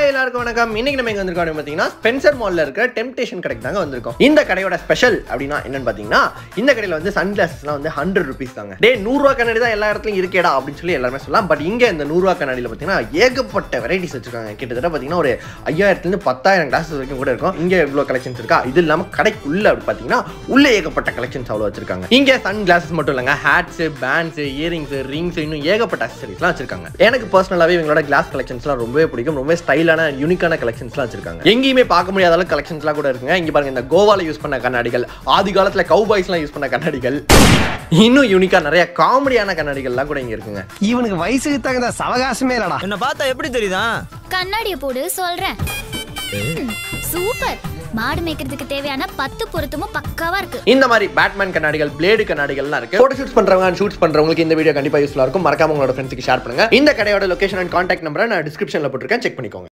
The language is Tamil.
ஹாய் எல்லாருக்கும் வணக்கம் இன்னைக்கு நம்ம எங்க வந்திருக்கோம் அப்படின்னு பார்த்தீங்கன்னா ஸ்பென்சர் மால்ல இருக்கிற டெம்டேஷன் கடைக்கு தாங்க வந்திருக்கோம் இந்த கடையோட ஸ்பெஷல் அப்படின்னா என்னன்னு பார்த்தீங்கன்னா இந்த கடையில வந்து சன் கிளாஸஸ்லாம் வந்து ஹண்ட்ரட் ருபீஸ் தாங்க டே நூறுரூவா கண்ணாடி தான் எல்லா இடத்துலையும் இருக்கேடா அப்படின்னு சொல்லி எல்லாருமே சொல்லலாம் பட் இங்க இந்த நூறுரூவா கண்ணாடியில் பார்த்தீங்கன்னா ஏகப்பட்ட வெரைட்டிஸ் வச்சிருக்காங்க கிட்டத்தட்ட பார்த்தீங்கன்னா ஒரு ஐயாயிரத்துலேருந்து பத்தாயிரம் கிளாஸஸ் வரைக்கும் கூட இருக்கும் இங்க இவ்வளோ கலெக்ஷன்ஸ் இருக்கா இது இல்லாமல் கடைக்குள்ள அப்படி பார்த்தீங்கன்னா உள்ள ஏகப்பட்ட கலெக்ஷன்ஸ் அவ்வளோ வச்சிருக்காங்க இங்க சன் கிளாஸஸ் மட்டும் இல்லைங்க ஹேட்ஸ் பேண்ட்ஸ் இயரிங்ஸ் ரிங்ஸ் இன்னும் ஏகப்பட்ட அக்சசரிஸ்லாம் வச்சிருக்காங்க எனக்கு பர்சனலாகவே இவங்களோட கிளாஸ் கலெக்ஷன்ஸ்லாம் ரொம்பவே பிடிக்கும் ரொம்ப ஸ்டைலான யூனிக்கான கலெக்ஷன்ஸ்லாம் வச்சிருக்காங்க எங்கேயுமே பார்க்க முடியாத அளவுக்கு கலெக்ஷன்ஸ்லாம் கூட இருக்குங்க இங்க பாருங்க இந்த கோவால யூஸ் பண்ண கண்ணாடிகள் ஆதி காலத்துல கவுபாய்ஸ்லாம் யூஸ் பண்ண கண்ணாடிகள் இன்னும் யூனிக்கா நிறைய காமெடியான கண்ணாடிகள்லாம் கூட இங்க இருக்குங்க இவனுக்கு வயசுக்கு தகுந்த சவகாசமே இல்லடா என்ன பார்த்தா எப்படி தெரியுதா கண்ணாடிய போடு சொல்றேன் ம், சூப்பர் மாடு மேய்க்கிறதுக்கு தேவையான பத்து பொருத்தமும் பக்காவா இருக்கு இந்த மாதிரி பேட்மேன் கண்ணாடிகள் பிளேடு கண்ணாடிகள்லாம் இருக்கு போட்டோ ஷூட்ஸ் பண்றவங்க ஷூட்ஸ் பண்றவங்களுக்கு இந்த வீடியோ கண்டிப்பா யூஸ்ஃபுல்லா இருக்கும் மறக்காம உங்களோட ஃப்ரெண்ட்ஸ்க்கு ஷேர் பண்ணுங்க இந்த கடையோட லொகேஷன் அண்ட் கான்டாக்ட் நம்பரை நான் டிஸ்கிரிப்ஷன்ல போட்டிருக்கேன் செக் பண்ணிக்கோங்க